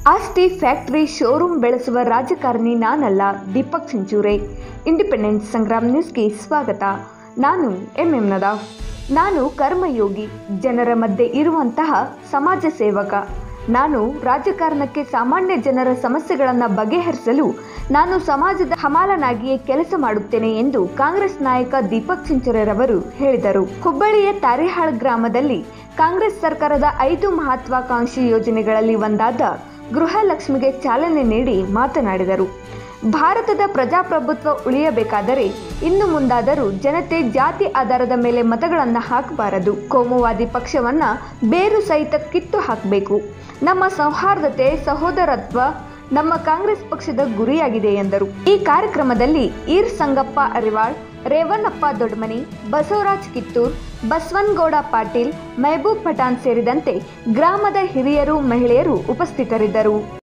ಆಸ್ತಿ factory showroom ಬೆಳೆಸುವ ರಾಜಕಾರಣಿ ನಾನಲ್ಲ ದೀಪಕ್ ಚಿಂಚೂರೆ ಇಂಡಿಪೆಂಡೆನ್ಸ್ ಸಂಗ್ರಾಮ್ ನ್ಯೂಸ್ಗೆ ಸ್ವಾಗತ ನಾನು ಎಂ ಎಂ ನದಾಫ್ ನಾನು ಕರ್ಮಯೋಗಿ ಜನರ ಮಧ್ಯೆ ಇರುವಂತಹ ಸಮಾಜ ಸೇವಕ ನಾನು ರಾಜಕಾರಣಕ್ಕೆ ಸಾಮಾನ್ಯ ಜನರ ಸಮಸ್ಯೆಗಳನ್ನು ಬಗೆಹರಿಸಲು ನಾನು ಸಮಾಜದ ಹಮಾಲನಾಗಿಯೇ ಕೆಲಸ ಮಾಡುತ್ತೇನೆ ಎಂದು ಕಾಂಗ್ರೆಸ್ ನಾಯಕ ದೀಪಕ್ ಚಿಂಚರೆರವರು ಹೇಳಿದರು ಹುಬ್ಬಳ್ಳಿಯ ತಾರೇಹಾಳ್ ಗ್ರಾಮದಲ್ಲಿ ಕಾಂಗ್ರೆಸ್ ಸರ್ಕಾರದ ಐದು ಮಹತ್ವಾಕಾಂಕ್ಷಿ ಯೋಜನೆಗಳಲ್ಲಿ ಒಂದಾದ ಗೃಹಲಕ್ಷ್ಮಿಗೆ ಚಾಲನೆ ನೀಡಿ ಮಾತನಾಡಿದರು ಭಾರತದ ಪ್ರಜಾಪ್ರಭುತ್ವ ಉಳಿಯಬೇಕಾದರೆ ಇನ್ನು ಮುಂದಾದರೂ ಜನತೆ ಜಾತಿ ಆಧಾರದ ಮೇಲೆ ಮತಗಳನ್ನು ಹಾಕಬಾರದು ಕೋಮುವಾದಿ ಪಕ್ಷವನ್ನ ಬೇರು ಸಹಿತ ಕಿತ್ತು ಹಾಕಬೇಕು ನಮ್ಮ ಸೌಹಾರ್ದತೆ ಸಹೋದರತ್ವ ನಮ್ಮ ಕಾಂಗ್ರೆಸ್ ಪಕ್ಷದ ಗುರಿಯಾಗಿದೆ ಎಂದರು ಈ ಕಾರ್ಯಕ್ರಮದಲ್ಲಿ ಈರ್ ಸಂಗಪ್ಪ ಅರಿವಾಳ್ ರೇವಣ್ಣಪ್ಪ ದೊಡ್ಮನಿ ಬಸವರಾಜ್ ಕಿತ್ತೂರ್ ಬಸವನಗೌಡ ಪಾಟೀಲ್ ಮೆಹಬೂಬ್ ಪಠಾಣ್ ಸೇರಿದಂತೆ ಗ್ರಾಮದ ಹಿರಿಯರು ಮಹಿಳೆಯರು ಉಪಸ್ಥಿತರಿದ್ದರು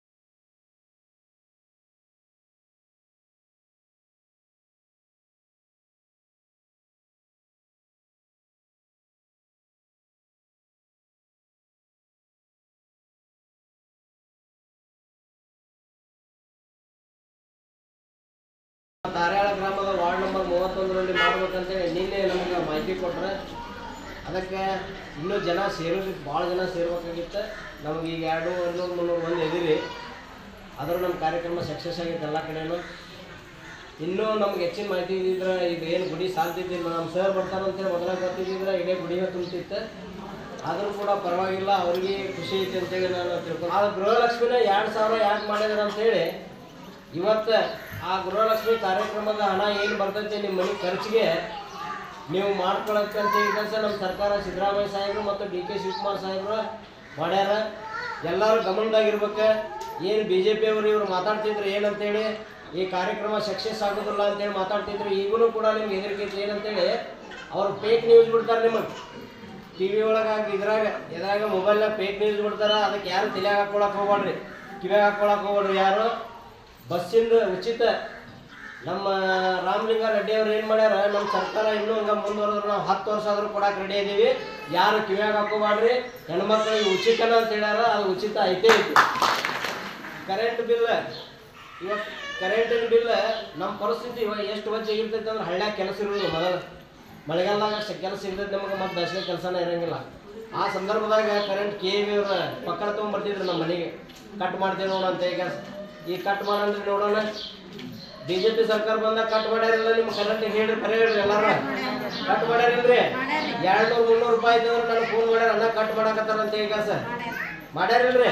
ತಾರ್ಯಾಳ ಗ್ರಾಮದ ವಾರ್ಡ್ ನಂಬರ್ ಮೂವತ್ತೊಂದರಲ್ಲಿ ಮಾಡ್ಬೇಕಂತೇಳಿ ನಿನ್ನೆ ನಮಗೆ ಮಾಹಿತಿ ಕೊಟ್ರೆ ಅದಕ್ಕೆ ಇನ್ನೂ ಜನ ಸೇರೋದು ಭಾಳ ಜನ ಸೇರ್ಬೇಕಾಗಿತ್ತು ನಮ್ಗೆ ಈಗ ಎರಡು ಇನ್ನೂರು ಮುನ್ನೂರು ಮಂದಿ ಎದಿರಿ ಆದರೂ ನಮ್ಮ ಕಾರ್ಯಕ್ರಮ ಸಕ್ಸಸ್ ಆಗೈತೆ ಎಲ್ಲ ಕಡೆನೂ ಇನ್ನೂ ನಮ್ಗೆ ಹೆಚ್ಚಿನ ಮಾಹಿತಿ ಇದ್ದಿದ್ರೆ ಇದು ಏನು ಗುಡಿ ಸಾಲ್ತಿದ್ದಿಲ್ಲ ನಮ್ಮ ಸರ್ ಬರ್ತಾರಂತೇಳಿ ಮೊದಲಾಗ ಗೊತ್ತಿದ್ದಿದ್ರೆ ಇಡೀ ಗುಡಿನ ತುಂಬ್ತಿತ್ತು ಆದರೂ ಕೂಡ ಪರವಾಗಿಲ್ಲ ಅವ್ರಿಗೆ ಖುಷಿ ಐತೆ ಅಂತೇಳಿ ನಾನು ತಿಳ್ಕೊಂಡು ಆ ಗೃಹಲಕ್ಷ್ಮಿನ ಎರಡು ಸಾವಿರ ಯಾಕೆ ಮಾಡಿದಾರೆ ಅಂತೇಳಿ ಇವತ್ತು ಆ ಗೃಹಲಕ್ಷ್ಮಿ ಕಾರ್ಯಕ್ರಮದ ಹಣ ಏನು ಬರ್ತೈತೆ ನಿಮ್ಮ ಮನೆ ಖರ್ಚಿಗೆ ನೀವು ಮಾಡ್ಕೊಳಕ್ಕೆ ಅಂತ ಈಗ ನಮ್ಮ ಸರ್ಕಾರ ಸಿದ್ದರಾಮಯ್ಯ ಸಾಹೇಬರು ಮತ್ತು ಡಿ ಕೆ ಶಿವಕುಮಾರ್ ಸಾಹೇಬರು ಮಾಡ್ಯಾರ ಎಲ್ಲರೂ ಗಮನದಾಗಿರ್ಬೇಕು ಏನು ಬಿ ಜೆ ಪಿಯವರು ಇವ್ರು ಮಾತಾಡ್ತಿದ್ರು ಏನಂತೇಳಿ ಈ ಕಾರ್ಯಕ್ರಮ ಸಕ್ಸಸ್ ಆಗೋದಿಲ್ಲ ಅಂತೇಳಿ ಮಾತಾಡ್ತಿದ್ರು ಈಗೂ ಕೂಡ ನಿಮ್ಗೆ ಹೆದರಿಕೆ ಐತಿ ಏನಂತೇಳಿ ಅವ್ರು ಫೇಕ್ ನ್ಯೂಸ್ ಬಿಡ್ತಾರೆ ನಿಮಗೆ ಟಿ ವಿ ಒಳಗಾಗಿ ಇದ್ರಾಗ ಇದ್ರಾಗ ಮೊಬೈಲ್ನಾಗ ಫೇಕ್ ನ್ಯೂಸ್ ಬಿಡ್ತಾರ ಅದಕ್ಕೆ ಯಾರು ತಲೆಯಾಗ ಹಾಕೊಳಕ್ ಹೋಗ್ಬೇಡ್ರಿ ಕಿವ್ಯಾಗ ಹಾಕೊಳಕ್ ಹೋಗ್ಬೇಡ್ರಿ ಯಾರು ಬಸ್ಸಿಂದ ಉಚಿತ ನಮ್ಮ ರಾಮಲಿಂಗ ರೆಡ್ಡಿ ಅವ್ರು ಏನು ಮಾಡ್ಯಾರ ನಮ್ಮ ಸರ್ಕಾರ ಇನ್ನೂ ಹಂಗೆ ಮುಂದುವರೆದ್ರೆ ನಾವು ಹತ್ತು ವರ್ಷ ಆದರೂ ಕೊಡಕ್ಕೆ ರೆಡಿ ಇದೀವಿ ಯಾರು ಕಿವ್ಯಾಗ ಹಾಕೋಬಾಡ್ರಿ ಹೆಣ್ಮಕ್ಳಿಗೆ ಉಚಿತನ ಅಂತ ಹೇಳ್ಯಾರ ಅದು ಉಚಿತ ಐತೆ ಐತಿ ಕರೆಂಟ್ ಬಿಲ್ ಇವತ್ತು ಕರೆಂಟಿನ ಬಿಲ್ ನಮ್ಮ ಪರಿಸ್ಥಿತಿ ಇವಾಗ ಎಷ್ಟು ವಜ್ಜಾಗಿರ್ತೈತೆ ಅಂದ್ರೆ ಹಳ್ಳ್ಯಾಗ ಕೆಲಸ ಇರೋದು ಮೊದಲು ಮಳೆಗಾಲದಾಗ ಅಷ್ಟು ಕೆಲಸ ಇರ್ತೈತೆ ನಮಗೆ ಮತ್ತೆ ಬೇಸಿಗೆ ಕೆಲಸನೇ ಇರಂಗಿಲ್ಲ ಆ ಸಂದರ್ಭದಾಗ ಕರೆಂಟ್ ಕೆ ವಿ ಅವ್ರ ಪಕ್ಕಡ ತೊಗೊಂಬರ್ತಿದ್ರು ನಮ್ಮ ಮನೆಗೆ ಕಟ್ ಮಾಡ್ತೀವಿ ನೋಡೋಣ ಅಂತ ಈಗ ಈಗ ಕಟ್ ಮಾಡಂದ್ರೆ ನೋಡೋಣ ಬಿ ಜೆ ಪಿ ಸರ್ಕಾರ ಬಂದಾಗ ಕಟ್ ಮಾಡ್ಯಾರಿಲ್ಲ ನಿಮ್ಮ ಕರೆಂಟಿಗೆ ಹೇಳ್ರಿ ಕರೆ ಹೇಳ್ರಿ ಎಲ್ಲಾರು ಕಟ್ ಮಾಡ್ಯಾರಿಲ್ರಿ ಎರಡು ನೂರು ಮುನ್ನೂರು ರೂಪಾಯಿ ಇದ್ದವ್ರು ನನಗೆ ಫೋನ್ ಮಾಡ್ಯಾರ ಅನ್ನ ಕಟ್ ಮಾಡಕತ್ತಾರ ಅಂತ ಈಗ ಸರ್ ಮಾಡ್ಯಾರಿಲ್ರಿ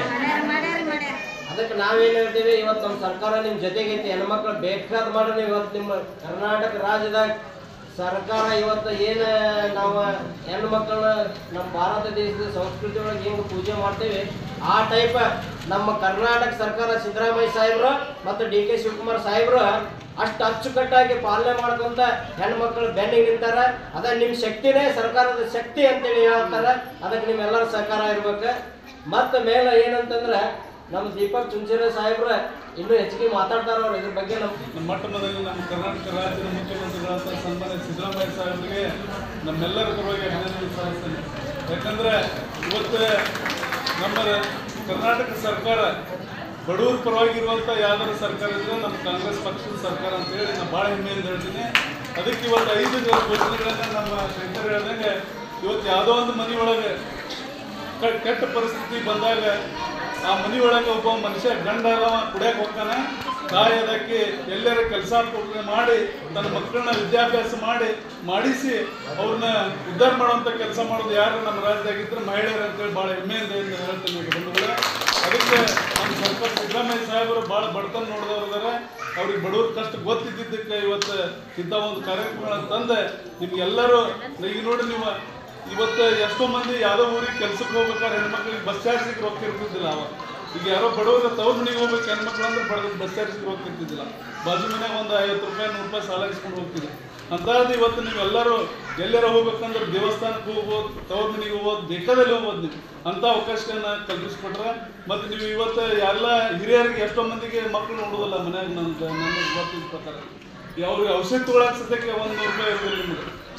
ಅದಕ್ಕೆ ನಾವೇನು ಹೇಳ್ತೀವಿ ಇವತ್ತು ನಮ್ಮ ಸರ್ಕಾರ ನಿಮ್ಮ ಜೊತೆಗೈತಿ ಹೆಣ್ಮಕ್ಳು ಬೇಕಾದ್ ಮಾಡಿ ನೀವು ಇವತ್ತು ನಿಮ್ಮ ಕರ್ನಾಟಕ ರಾಜ್ಯದಾಗ ಸರ್ಕಾರ ಇವತ್ತು ಏನು ನಾವು ಹೆಣ್ಮಕ್ಳನ್ನ ನಮ್ಮ ಭಾರತ ದೇಶದ ಸಂಸ್ಕೃತಿ ಒಳಗೆ ಹೆಂಗೆ ಪೂಜೆ ಮಾಡ್ತೀವಿ ಆ ಟೈಪ್ ನಮ್ಮ ಕರ್ನಾಟಕ ಸರ್ಕಾರ ಸಿದ್ದರಾಮಯ್ಯ ಸಾಹೇಬ್ರು ಮತ್ತು ಡಿ ಕೆ ಶಿವಕುಮಾರ್ ಸಾಹೇಬ್ರು ಅಷ್ಟು ಅಚ್ಚುಕಟ್ಟಾಗಿ ಪಾಲನೆ ಮಾಡ್ಕೊಂತ ಹೆಣ್ಮಕ್ಳು ಬೆನ್ನಿಗೆ ನಿಂತಾರ ಅದ ನಿಮ್ಮ ಶಕ್ತಿನೇ ಸರ್ಕಾರದ ಶಕ್ತಿ ಅಂತೇಳಿ ಹೇಳ್ತಾರೆ ಅದಕ್ಕೆ ನಿಮ್ಮೆಲ್ಲರ ಸಹಕಾರ ಇರ್ಬೇಕು ಮತ್ತು ಮೇಲೆ ಏನಂತಂದ್ರೆ ನಮ್ಮ ದೀಪಕ್ ಚುಂಚರೆ ಸಾಹೇಬ್ರ ಇನ್ನೂ ಹೆಚ್ಚಿಗೆ ಮಾತಾಡ್ತಾರ ಅವ್ರು ಇದ್ರ ಬಗ್ಗೆ ನಮ್ಮ ನಮ್ಮ ಮೊಟ್ಟ ಮೊದಲು ನಮ್ಮ ಕರ್ನಾಟಕ ರಾಜ್ಯದ ಮುಖ್ಯಮಂತ್ರಿಗಳಾದ ಸನ್ಮಾನ್ಯ ಸಿದ್ದರಾಮಯ್ಯ ಸಾಹೇಬರಿಗೆ ನಮ್ಮೆಲ್ಲರ ಪರವಾಗಿ ಅಭಿನಂದನೆ ಸಲ್ಲಿಸ್ತೇನೆ ಯಾಕಂದ್ರೆ ಇವತ್ತು ನಮ್ಮ ಕರ್ನಾಟಕ ಸರ್ಕಾರ ಬಡವ್ರ ಪರವಾಗಿರುವಂಥ ಯಾವ್ದಾದ್ರು ಸರ್ಕಾರ ಇದ್ರೆ ನಮ್ಮ ಕಾಂಗ್ರೆಸ್ ಪಕ್ಷದ ಸರ್ಕಾರ ಅಂತ ಹೇಳಿ ನಾನು ಭಾಳ ಹೆಮ್ಮೆಯಿಂದ ಹೇಳ್ತೀನಿ ಅದಕ್ಕೆ ಇವತ್ತು ಐದು ಘೋಷಣೆಗಳನ್ನ ನಮ್ಮ ಶಂಕರ್ ಹೇಳ್ದಂಗೆ ಇವತ್ತು ಯಾವುದೋ ಒಂದು ಮನೆ ಒಳಗೆ ಕ- ಕೆಟ್ಟ ಪರಿಸ್ಥಿತಿ ಬಂದಾಗ ಆ ಮನಿ ಒಳಗೆ ಒಬ್ಬ ಮನುಷ್ಯ ಗಂಡ ಕುಡಿಯಕ್ಕೆ ಹೋಗ್ತಾನೆ ತಾಯಿ ಅದಕ್ಕೆ ಎಲ್ಲರ ಕೆಲಸ ಮಾಡಿ ತನ್ನ ಮಕ್ಕಳನ್ನ ವಿದ್ಯಾಭ್ಯಾಸ ಮಾಡಿ ಮಾಡಿಸಿ ಅವ್ರನ್ನ ಉದ್ಧಾರ ಮಾಡುವಂಥ ಕೆಲಸ ಮಾಡೋದು ಯಾರು ನಮ್ಮ ರಾಜ್ಯದಾಗಿದ್ರೆ ಮಹಿಳೆಯರು ಅಂತೇಳಿ ಭಾಳ ಹೆಮ್ಮೆಯಿಂದ ಇಂದ ಹೇಳ್ತೀನಿ ಈಗ ಬಂಧುಗಳೇ ಅದಕ್ಕೆ ನಮ್ಮ ಸರ್ಕಾರ ಸಿದ್ದರಾಮಯ್ಯ ಸಾಹೇಬರು ಭಾಳ ಬಡತನ ನೋಡಿದವ್ರು ಇದಾರೆ ಅವ್ರಿಗೆ ಬಡವ್ರ ಕಷ್ಟ ಗೊತ್ತಿದ್ದಕ್ಕೆ ಇವತ್ತು ಇಂಥ ಒಂದು ಕಾರ್ಯಕ್ರಮಗಳನ್ನು ತಂದೆ ನಿಮ್ಗೆಲ್ಲರೂ ಈಗ ನೋಡಿ ನೀವು ಇವತ್ತು ಎಷ್ಟೋ ಮಂದಿ ಯಾವುದೋ ಊರಿಗೆ ಕೆಲ್ಸಕ್ಕೆ ಹೋಗ್ಬೇಕಾದ್ರೆ ಹೆಣ್ಮಕ್ಳಿಗೆ ಬಸ್ ಚಾರ್ಜಿಗೆ ರೊಕ್ಕ ಇರ್ತಿದ್ದಿಲ್ಲ ಅವ ಈಗ ಯಾರೋ ಬಡವರು ತವ್ರ ಮನೆಗೆ ಹೋಗ್ಬೇಕು ಹೆಣ್ಮಕ್ಳು ಅಂದ್ರೆ ಬಡ ಬಸ್ ಚಾರ್ಜಿಗೆ ರೊಕ್ಕ ಇರ್ತಿದ್ದಿಲ್ಲ ಬಾಜು ಮನ್ಯಾಗ ಒಂದು ಐವತ್ತು ರೂಪಾಯಿ ನೂರು ರೂಪಾಯಿ ಸಾಲ ಇಸ್ಕೊಂಡು ಹೋಗ್ತಿದ್ರು ಅಂಥದ್ದು ಇವತ್ತು ನೀವೆಲ್ಲರೂ ಎಲ್ಲಾರ ಹೋಗ್ಬೇಕಂದ್ರೆ ದೇವಸ್ಥಾನಕ್ಕೆ ಹೋಗ್ಬೋದು ತವ್ರ ಮನೆಗೆ ಹೋಗ್ಬೋದು ಬೇಕಾದಲ್ಲಿ ಹೋಗ್ಬೋದು ನೀವು ಅಂಥ ಅವಕಾಶಗಳನ್ನ ಕಲ್ಪಿಸ್ಕೊಟ್ರೆ ಮತ್ತು ನೀವು ಇವತ್ತು ಎಲ್ಲ ಹಿರಿಯರಿಗೆ ಎಷ್ಟೋ ಮಂದಿಗೆ ಮಕ್ಕಳು ನೋಡೋದಿಲ್ಲ ಮನ್ಯಾಗ ನನ್ನ ನನ್ನ ಗೊತ್ತಿದ್ದ ಪ್ರಕಾರ ಈ ಅವ್ರಿಗೆ ಔಷಧಿ ತೊಗೊಳಕ್ಕೆ ಸದ್ಯಕ್ಕೆ ಒಂದು ನೂರು ರೂಪಾಯಿ ಇರೋದಿಲ್ಲ ನಿಮಗೆ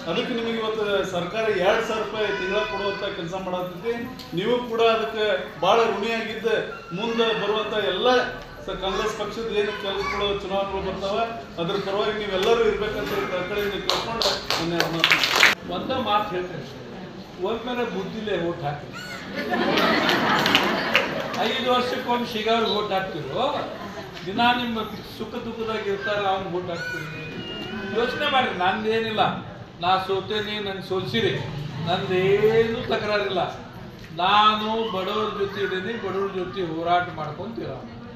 ಅದಕ್ಕೆ ನಿಮಗೆ ಇವತ್ತು ಸರ್ಕಾರ ಎರಡು ಸಾವಿರ ರೂಪಾಯಿ ತಿಂಗಳ ಕೊಡುವಂಥ ಕೆಲಸ ಮಾಡತ್ತೈತಿ ನೀವು ಕೂಡ ಅದಕ್ಕೆ ಭಾಳ ಋಣಿಯಾಗಿದ್ದು ಮುಂದೆ ಬರುವಂಥ ಎಲ್ಲ ಸ ಕಾಂಗ್ರೆಸ್ ಪಕ್ಷದ ಏನು ಕೆಲಸಗಳು ಚುನಾವಣೆಗಳು ಬರ್ತಾವ ಅದ್ರ ಪರವಾಗಿ ನೀವೆಲ್ಲರೂ ಇರ್ಬೇಕಂತ ಹೇಳಿ ಕಳ್ಕಳಿಯಿಂದ ಕೇಳ್ಕೊಂಡು ನನ್ನ ಎರಡು ಮಾತು ಒಂದ ಮಾತು ಹೇಳ್ತೇನೆ ಒಮ್ಮೆಲೆ ಬುದ್ಧಿಲೇ ಓಟ್ ಹಾಕಿ ಐದು ವರ್ಷಕ್ಕೊಮ್ಮೆ ಸಿಗೋರು ಓಟ್ ಹಾಕ್ತಿರೋ ದಿನ ನಿಮ್ಮ ಸುಖ ದುಃಖದಾಗ ಇರ್ತಾರ ಅವ್ನು ಓಟ್ ಹಾಕ್ತೀರಿ ಯೋಚನೆ ಮಾಡಿ ನಂದೇನಿಲ್ಲ ನಾ ಸೋತೇನಿ ನಂಗೆ ಸೋಲ್ಸಿರಿ ನಂದೇನು ತಕರಾರಿಲ್ಲ ನಾನು ಬಡವ್ರ ಜೊತೆ ಇದ್ದೀನಿ ಬಡವ್ರ ಜೊತೆ ಹೋರಾಟ ಮಾಡ್ಕೊಂತೀರ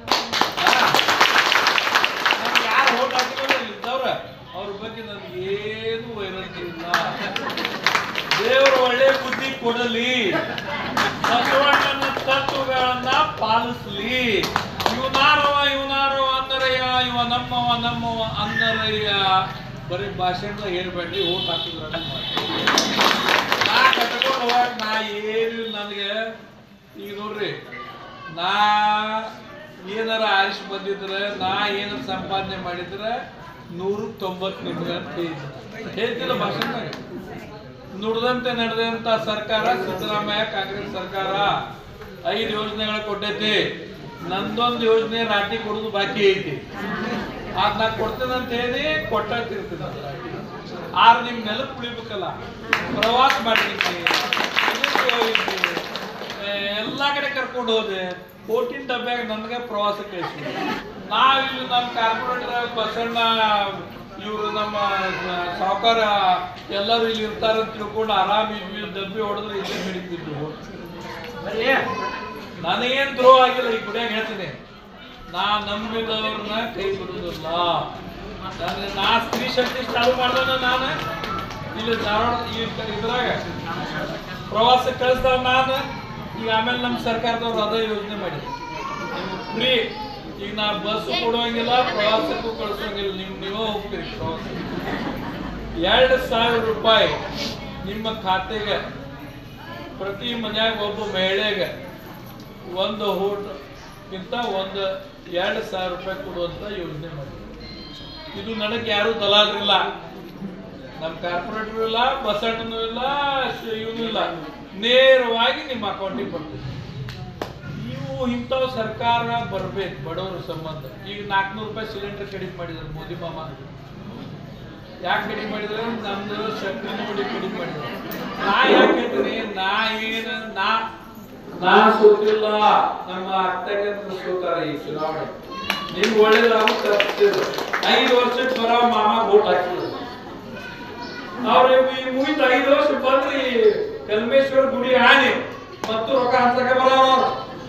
ಯಾರು ಓಟ್ ಹಾಕಿರೋ ಇದ್ದವ್ರ ಅವ್ರ ಬಗ್ಗೆ ನನಗೇನು ವೈರತ್ವ ಇಲ್ಲ ದೇವರು ಒಳ್ಳೆ ಬುದ್ಧಿ ಕೊಡಲಿ ಬಸವಣ್ಣನ ತತ್ವಗಳನ್ನ ಪಾಲಿಸ್ಲಿ ಇವನಾರವ ಇವನಾರವ ಅನ್ನರಯ್ಯ ಇವ ನಮ್ಮವ ನಮ್ಮವ ಅನ್ನರಯ್ಯ ಬರೀ ಭಾಷಣದಾಗ ಹೇಳ್ಬೇಡಿ ಓಟ್ ಹಾಕಿದ್ರ ನಾ ಕಟ್ಕೊಂಡು ಹೋಗಾಕ ನಾ ಏನು ನನಗೆ ಈಗ ನೋಡ್ರಿ ನಾ ಏನಾರ ಆಯುಷ್ ಬಂದಿದ್ರೆ ನಾ ಏನಾರ ಸಂಪಾದನೆ ಮಾಡಿದ್ರೆ ನೂರು ತೊಂಬತ್ತು ನಿಮ್ಗೆ ಅಂತ ಹೇಳಿದ್ದೆ ಹೇಳ್ತಿಲ್ಲ ಭಾಷಣದಾಗ ನುಡಿದಂತೆ ನಡೆದಂತ ಸರ್ಕಾರ ಸಿದ್ದರಾಮಯ್ಯ ಕಾಂಗ್ರೆಸ್ ಸರ್ಕಾರ ಐದು ಯೋಜನೆಗಳ ಕೊಟ್ಟೈತಿ ನಂದೊಂದು ಯೋಜನೆ ರಾಟಿ ಕೊಡೋದು ಬಾಕಿ ಐತಿ ಅದ್ ನಾ ಕೊಡ್ತೇನಂತ ಹೇಳಿ ಕೊಟ್ಟಿರ್ತೀನಿ ಆರ್ ನಿಮ್ ನೆಲಕ್ಕೆ ಉಳಿಬೇಕಲ್ಲ ಪ್ರವಾಸ ಮಾಡಿರ್ತೀನಿ ಎಲ್ಲ ಕಡೆ ಕರ್ಕೊಂಡು ಹೋದೆ ಕೋಟಿನ ಡಬ್ಬ್ಯಾಗ ನನಗೆ ಪ್ರವಾಸ ಕಳಿಸಿ ನಾವಿಲ್ಲಿ ನಮ್ಮ ಕಾರ್ಪೊರೇಟರ್ ಬಸಣ್ಣ ಇವರು ನಮ್ಮ ಸಾವುಕಾರ ಎಲ್ಲರೂ ಇಲ್ಲಿ ಇರ್ತಾರೆ ಅಂತ ತಿಳ್ಕೊಂಡು ಆರಾಮ್ ಇದ್ವಿ ಡಬ್ಬಿ ಹೊಡೆದ್ರೆ ಇಲ್ಲೇ ನಡೀತಿದ್ರು ನನಗೇನು ದ್ರೋಹ ಆಗಿಲ್ಲ ಈ ಗುಡಿಯಾಗ ಹೇಳ್ತೀನಿ ನಾ ನಂಬಿದವ್ರನ್ನ ಕೈ ಬಿಡುದಿಲ್ಲ ನನಗೆ ನಾ ಸ್ತ್ರೀ ಶಕ್ತಿ ಚಾಲು ಮಾಡ್ದಾನ ನಾನು ಇಲ್ಲಿ ಧಾರವಾಡ ಈ ಕ- ಇದ್ರಾಗ ಪ್ರವಾಸ ಕಳಿಸ್ದವ ನಾನು ಈಗ ಆಮೇಲೆ ನಮ್ಮ ಸರ್ಕಾರದವ್ರು ಅದೇ ಯೋಜನೆ ಮಾಡಿ ಫ್ರೀ ಈಗ ನಾ ಬಸ್ ಕೊಡುವಂಗಿಲ್ಲ ಪ್ರವಾಸಕ್ಕೂ ಕಳಿಸೋಂಗಿಲ್ಲ ನೀವು ನೀವೇ ಹೋಗ್ತೀರಿ ಪ್ರವಾಸ ಎರಡು ಸಾವಿರ ರೂಪಾಯಿ ನಿಮ್ಮ ಖಾತೆಗೆ ಪ್ರತಿ ಮನ್ಯಾಗ ಒಬ್ಬ ಮಹಿಳೆಗೆ ಒಂದು ಹೋಟ್ಗಿಂತ ಒಂದು ಎರಡು ಸಾವಿರ ರೂಪಾಯಿ ಕೊಡುವಂತ ಯೋಜನೆ ಮಾಡಿ ಇದು ನನಗೆ ಯಾರು ದಲಾಲರಿಲ್ಲ ನಮ್ಮ ಕಾರ್ಪೊರೇಟರ್ ಇಲ್ಲ ಬಸಣ್ಣನೂ ಇಲ್ಲ ಇವನು ಇಲ್ಲ ನೇರವಾಗಿ ನಿಮ್ಮ ಅಕೌಂಟಿಗೆ ಬರ್ತದೆ ನೀವು ಇಂಥವು ಸರ್ಕಾರ ಬರ್ಬೇಕು ಬಡವರ ಸಂಬಂಧ ಈಗ ನಾಲ್ಕುನೂರು ರೂಪಾಯಿ ಸಿಲಿಂಡರ್ ಕಡಿಮೆ ಮಾಡಿದ್ದಾರೆ ಮೋದಿ ಮಾಮ ಯಾಕೆ ಕಡಿಮೆ ಮಾಡಿದ್ರೆ ನಮ್ದು ಶಕ್ತಿ ನೋಡಿ ಕಡಿಮೆ ಮಾಡಿದ್ರು ನಾ ಯಾಕೆ ಹೇಳ್ತೀನಿ ನಾ ಏನು ನಾ ನಾ ಸೋತಿಲ್ಲ ನಮ್ಮ ಅಕ್ಕಗೆ ಸೋತಾರ ಈ ಚುನಾವಣೆ ನಿಮ್ಗೆ ಒಳ್ಳೇದಾಗುತ್ತೆ ತಪ್ಪಿದ್ರು ಐದು ವರ್ಷಕ್ಕೆ ಬರೋ ಮಾಮ ಓಟ್ ಹಾಕಿದ್ರು ಅವ್ರು ಈ ಮುಗಿದ ಐದು ವರ್ಷ ಬಂದ್ರಿ ಕಲ್ಮೇಶ್ವರ ಗುಡಿ ಆನೆ ಮತ್ತು ರೊಕ್ಕ ಹಂಚಕ್ಕೆ ಬರೋರು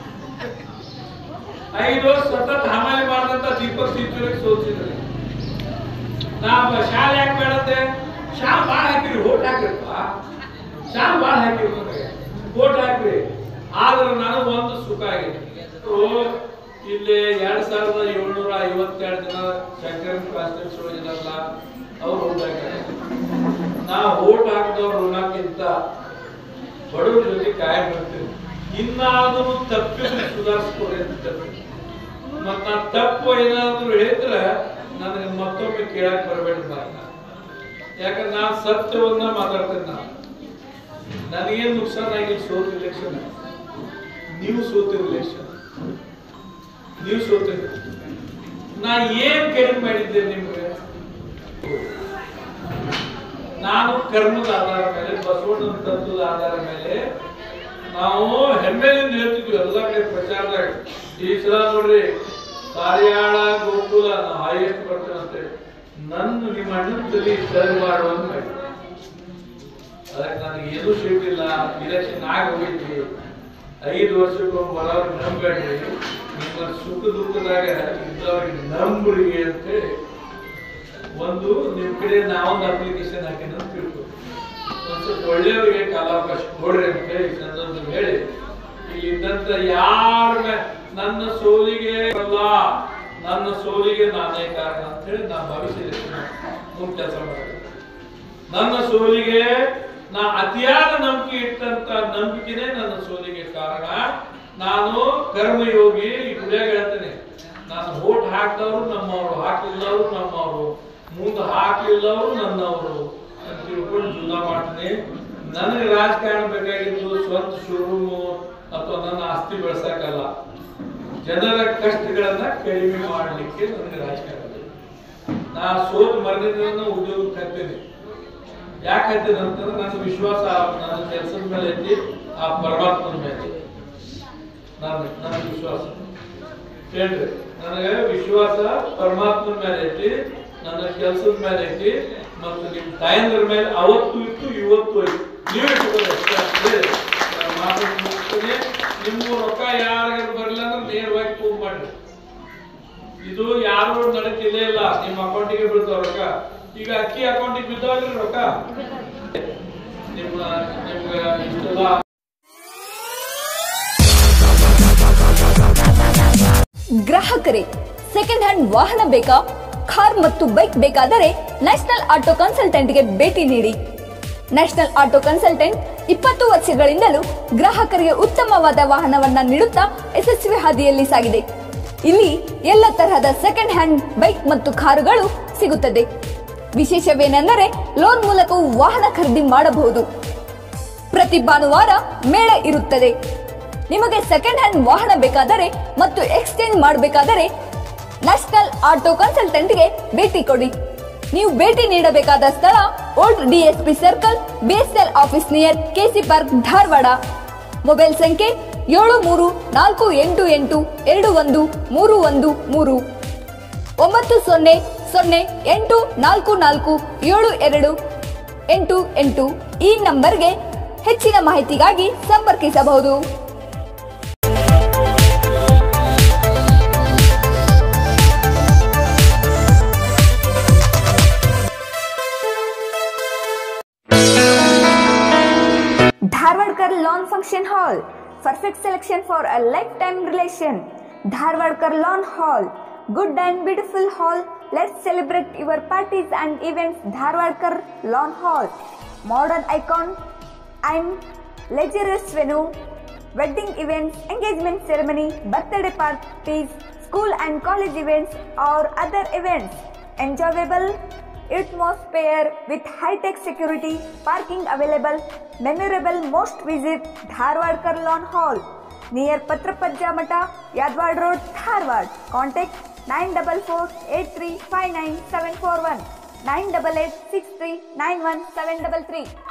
ಐದು ವರ್ಷ ಸತತ ಹಮಾಲಿ ಮಾಡಿದಂತ ದೀಪಕ್ ಸಿಂಚುರಿಗೆ ಸೋಲ್ಸಿದ್ರಿ ನಾ ಬ- ಶಾಲೆ ಯಾಕೆ ಬೇಡಂತೆ ಶಾಲ್ ಭಾಳ ಹಾಕಿರಿ ಓಟ್ ಹಾಕಿರಪ್ಪ ಶಾಲ್ ಭಾಳ ಹಾಕಿರಿ ನನಗೆ ಓಟ್ ಹಾಕ್ರಿ ಆದ್ರೆ ನನಗೆ ಒಂದು ಸುಖ ಆಗೈತಿ ಓ, ಇಲ್ಲಿ ಎರಡ್ ಸಾವಿರದ ಏಳ್ನೂರ ಐವತ್ತೆರಡು ಜನ ಶಂಕರ ಕಾನ್ಸ್ಟಿಟ್ಯೂನ್ಸಿ ಇದಾರಲ್ಲ ಅವ್ರು ಓಟ್ ಹಾಕ್ಯಾರ ನಾ ಓಟ್ ಹಾಕಿದವ್ರು ಋಣಕ್ಕಿಂತ ಬಡವ್ರ ಜೊತೆ ಕಾಯಂ ಬರ್ತೀವಿ ಇನ್ನಾದರೂ ತಪ್ಪಿದ್ರೆ ಸುಧಾರಿಸ್ಕೊಡಿ ಅಂತ ತಪ್ಪು ಮತ್ತ ನಾ ತಪ್ಪು ಏನಾದ್ರು ಹೇಳಿದ್ರೆ ನನಗೆ ಮತ್ತೊಮ್ಮೆ ಕೇಳಕ್ ಬರಬೇಡ ಯಾಕಂದ್ರೆ ನಾನು ಸತ್ಯವನ್ನ ಮಾತಾಡ್ತೇನೆ ನಾನು ನನಗೇನು ನುಕ್ಸಾನ್ ಆಗಿಲ್ಲ ಸೋತ್ ಇಲೆಕ್ಷನ್ ನೀವು ಸೋತಿರ ಇಲೆಕ್ಷನ್ ನೀವು ಸೋತಿರಿ ನಾ ಏನ್ ಕಡಿಮೆ ಮಾಡಿದ್ದೆ ನಿಮ್ಗೆ ನಾನು ಕರ್ಮದ ಆಧಾರ ಮೇಲೆ ಬಸವಣ್ಣನ ತತ್ವದ ಆಧಾರ ಮೇಲೆ ನಾವು ಹೆಮ್ಮೆಯಿಂದ ಹೇಳ್ತಿದ್ವಿ ಎಲ್ಲ ಕಡೆ ಪ್ರಚಾರದಾಗ ಈ ಸಲ ನೋಡ್ರಿ ಕಾರ್ಯಾಳ ಗೋಕುಲ ನಾವು ಹೈಯೆಸ್ಟ್ ಬರ್ತೇನಂತೆ ನನ್ನ ನಿಮ್ಮ ಅಣ್ಣನ ತಲೆ ಸರಿ ಮಾಡುವಂತ ಮಾಡಿ ಅದಕ್ಕೆ ನನಗೆ ಏನೂ ಸಿಗ್ಲಿಲ್ಲ ಇಲೆಕ್ಷನ್ ಆಗಿ ಹೋಗೈತಿ ಐದು ವರ್ಷಕ್ಕೊಮ್ಮೆ ಬರೋರು ನಂಬೇಡ್ರಿ ನಿಮ್ಮ ಸುಖ ದುಃಖದಾಗ ಇದ್ದವ್ರಿಗೆ ನಂಬ್ರಿ ಅಂತೇಳಿ ಒಂದು ನಿಮ್ ಕಡೆ ನಾವೊಂದು ಅಪ್ಲಿಕೇಶನ್ ಹಾಕಿನ ಅಂತ ತಿಳ್ಕೊ ಒಂದ್ ಸ್ವಲ್ಪ ಒಳ್ಳೆಯವರಿಗೆ ಕಾಲಾವಕಾಶ ಕೊಡ್ರಿ ಅಂತ ಹೇಳಿ ಈ ಸಂದರ್ಭದಲ್ಲಿ ಹೇಳಿ ಇಲ್ಲಿದ್ದಂತ ಯಾರ ಮೇ- ನನ್ನ ಸೋಲಿಗೆ ಅಲ್ಲ ನನ್ನ ಸೋಲಿಗೆ ನಾನೇ ಕಾರಣ ಅಂತ ಹೇಳಿ ನಾ ಭವಿಷ್ಯದಲ್ಲಿ ಮುಂದೆ ಕೆಲಸ ಮಾಡ್ತೀನಿ ನನ್ನ ಸೋಲಿಗೆ ನಾ ಅತಿಯಾದ ನಂಬಿಕೆ ಇಟ್ಟಂತ ನಂಬಿಕೆನೇ ನನ್ನ ಸೋಲಿಗೆ ಕಾರಣ ನಾನು ಕರ್ಮಯೋಗಿ ಈ ಗುಡಿಯಾಗ ಹೇಳ್ತೇನೆ ನಾನು ಓಟ್ ಹಾಕಿದವರು ನಮ್ಮವರು ಹಾಕಲಿಲ್ಲವರು ನಮ್ಮವರು ಮುಂದೆ ಹಾಕಲಿಲ್ಲವರು ನನ್ನವರು ಅಂತ ತಿಳ್ಕೊಂಡು ಜೀವನ ಮಾಡ್ತೀನಿ ನನಗೆ ರಾಜಕಾರಣ ಬೇಕಾಗಿದ್ದು ಸ್ವಂತ ಶೋರೂಮು ಅಥವಾ ನನ್ನ ಆಸ್ತಿ ಬೆಳೆಸಕ್ಕಲ್ಲ ಜನರ ಕಷ್ಟಗಳನ್ನ ಕಡಿಮೆ ಮಾಡಲಿಕ್ಕೆ ನನಗೆ ರಾಜಕಾರಣ ಬೇಕು. ನಾ ಸೋತ್ ಮರದಿಂದ ಉದ್ಯೋಗಕ್ಕೆ ಹತ್ತೀನಿ ಯಾಕೆ ಹತ್ತೀನಿ ಅಂತಂದ್ರೆ ನನ್ನ ವಿಶ್ವಾಸ ನನ್ನ ಕೆಲಸದ ಮೇಲೆ ಐತಿ ಆ ಪರಮಾತ್ಮನ ಮೇಲೆ ನನ್ನ ನನ್ನ ವಿಶ್ವಾಸ ಕೇಳ್ರಿ ನನಗೆ ವಿಶ್ವಾಸ ಪರಮಾತ್ಮನ ಮೇಲೆ ಐತಿ ನನ್ನ ಕೆಲಸದ ಮೇಲೆ ಐತಿ ಮತ್ತು ನಿಮ್ಮ ತಾಯಂದ್ರ ಮೇಲೆ ಅವತ್ತು ಇತ್ತು ಇವತ್ತು ಐತಿ ನೀವು ಇಟ್ಕೊಳ್ಳಿ ಅಷ್ಟೇ ಹೇಳಿ ನಾನು ಮಾತನ್ನ ಮುಗಿಸ್ತೀನಿ ನಿಮ್ಮ ರೊಕ್ಕ ಯಾರಿಗಾರು ಬರಲಿಲ್ಲ ಅಂದ್ರೆ ನೇರವಾಗಿ ಫೋನ್ ಮಾಡ್ರಿ ಇದು ಯಾರು ನಡಕಿಲ್ಲೇ ಇಲ್ಲ ನಿಮ್ಮ ಅಕೌಂಟಿಗೆ ಬೀಳ್ತಾವ ರೊಕ್ಕ ಈಗ ಅಕ್ಕಿ ಅಕೌಂಟಿಗೆ ಬಿದ್ದಾವ್ರಿ ರೊಕ್ಕ ನಿಮ್ಮ ನಿಮ್ಗೆ ಇಷ್ಟೆಲ್ಲ ಗ್ರಾಹಕರೇ ಸೆಕೆಂಡ್ ಹ್ಯಾಂಡ್ ವಾಹನ ಬೇಕಾ ಕಾರ್ ಮತ್ತು ಬೈಕ್ ಬೇಕಾದರೆ ನ್ಯಾಷನಲ್ ಆಟೋ ಕನ್ಸಲ್ಟೆಂಟ್ಗೆ ಭೇಟಿ ನೀಡಿ ನ್ಯಾಷನಲ್ ಆಟೋ ಕನ್ಸಲ್ಟೆಂಟ್ ಇಪ್ಪತ್ತು ವರ್ಷಗಳಿಂದಲೂ ಗ್ರಾಹಕರಿಗೆ ಉತ್ತಮವಾದ ವಾಹನವನ್ನ ನೀಡುತ್ತಾ ಯಶಸ್ವಿ ಹಾದಿಯಲ್ಲಿ ಸಾಗಿದೆ ಇಲ್ಲಿ ಎಲ್ಲ ತರಹದ ಸೆಕೆಂಡ್ ಹ್ಯಾಂಡ್ ಬೈಕ್ ಮತ್ತು ಕಾರುಗಳು ಸಿಗುತ್ತದೆ ವಿಶೇಷವೇನೆಂದರೆ ಲೋನ್ ಮೂಲಕವೂ ವಾಹನ ಖರೀದಿ ಮಾಡಬಹುದು ಪ್ರತಿ ಭಾನುವಾರ ಮೇಳ ಇರುತ್ತದೆ ನಿಮಗೆ ಸೆಕೆಂಡ್ ಹ್ಯಾಂಡ್ ವಾಹನ ಬೇಕಾದರೆ ಮತ್ತು ಎಕ್ಸ್ಚೇಂಜ್ ಮಾಡಬೇಕಾದರೆ ನ್ಯಾಷನಲ್ ಆಟೋ ಕನ್ಸಲ್ಟೆಂಟ್ಗೆ ಭೇಟಿ ಕೊಡಿ ನೀವು ಭೇಟಿ ನೀಡಬೇಕಾದ ಸ್ಥಳ old DSP circle BSL office near KC park Dharwad mobile ಸಂಖ್ಯೆ ಏಳು ಮೂರು ನಾಲ್ಕು ಎಂಟು ಎಂಟು ಎರಡು ಒಂದು ಮೂರು ಒಂದು ಮೂರು ಒಂಬತ್ತು ಸೊನ್ನೆ ಸೊನ್ನೆ ಎಂಟು ನಾಲ್ಕು ನಾಲ್ಕು ಏಳು ಎರಡು ಎಂಟು ಎಂಟು ಈ ನಂಬರ್ಗೆ ಹೆಚ್ಚಿನ ಮಾಹಿತಿಗಾಗಿ ಸಂಪರ್ಕಿಸಬಹುದು Dharwadkar Lawn Function Hall. Perfect selection for a lifetime relation. Dharwadkar Lawn Hall. Good and beautiful hall. Let's celebrate your parties and events. Dharwadkar Lawn Hall. Modern icon and luxurious venue. Wedding events, engagement ceremony, birthday parties, school and college events or other events. Enjoyable atmosphere with high-tech security, parking available, memorable most visit Dharwad Lawn Hall near Patrapajja Mata, Yadwad Road, Dharwad. Contact 944 988 639 988 63 91 733.